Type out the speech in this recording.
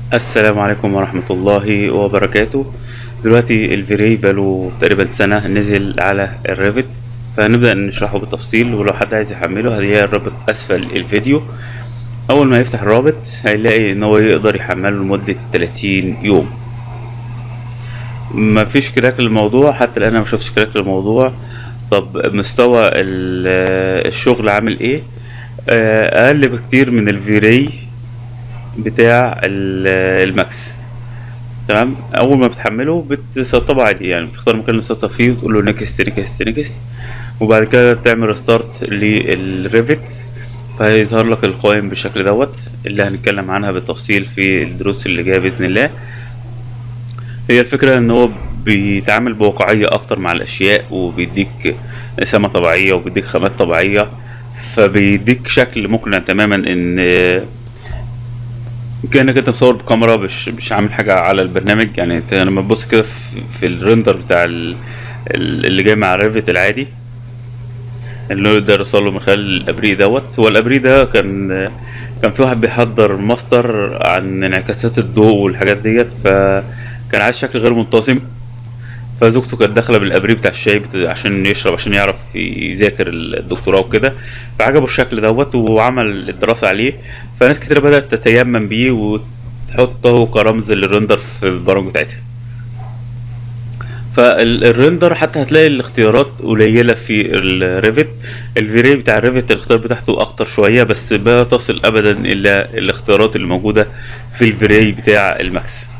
السلام عليكم ورحمة الله وبركاته دلوقتي الفيري بقاله تقريبا سنة نزل على الريفت فهنبدأ نشرحه بالتفصيل ولو حد عايز يحمله هتلاقي الرابط أسفل الفيديو أول ما يفتح الرابط هيلاقي إن هو يقدر يحمله لمدة 30 يوم مفيش كراك للموضوع حتى الآن أنا مشوفتش كراك للموضوع طب مستوى ال- الشغل عامل ايه آه، أقل بكتير من الفيري بتاع ال- الماكس تمام اول ما بتحمله بتسطبه عادي يعني بتختار المكان اللي تسطب فيه وتقول له نيكست نيكست نيكست وبعد كده تعمل ريستارت للريفت فهيظهر لك القائم بالشكل دوت اللي هنتكلم عنها بالتفصيل في الدروس اللي جايه باذن الله هي الفكره ان هو بيتعامل بواقعيه اكتر مع الاشياء وبيديك سمة طبيعيه وبيديك خامات طبيعيه فبيديك شكل مقنع تماما ان كانك انت مصور بكاميرا مش مش عامل حاجه على البرنامج يعني انت لما تبص كده في, في الريندر بتاع ال- ال- اللي جاي مع الريفت العادي اللي هو يقدر يوصل له من خلال الابريق دوت هو الابريق ده كان كان في واحد بيحضر ماستر عن انعكاسات الضوء والحاجات ديت فكان عايز شكل غير منتظم فزوجته كانت داخله بالابريق بتاع الشاي بت- عشان يشرب عشان يعرف يذاكر الدكتوراه وكده فعجبه الشكل دوت وعمل الدراسه عليه فناس كتير بدات تتيمم بيه وتحطه كرمز للرندر في البرامج بتاعتها فالريندر حتى هتلاقي الاختيارات قليله في الريفت الفيري بتاع الريفت الاختيار بتاعته اكتر شويه بس لا تصل ابدا الى الاختيارات اللي موجوده في الفيري بتاع الماكس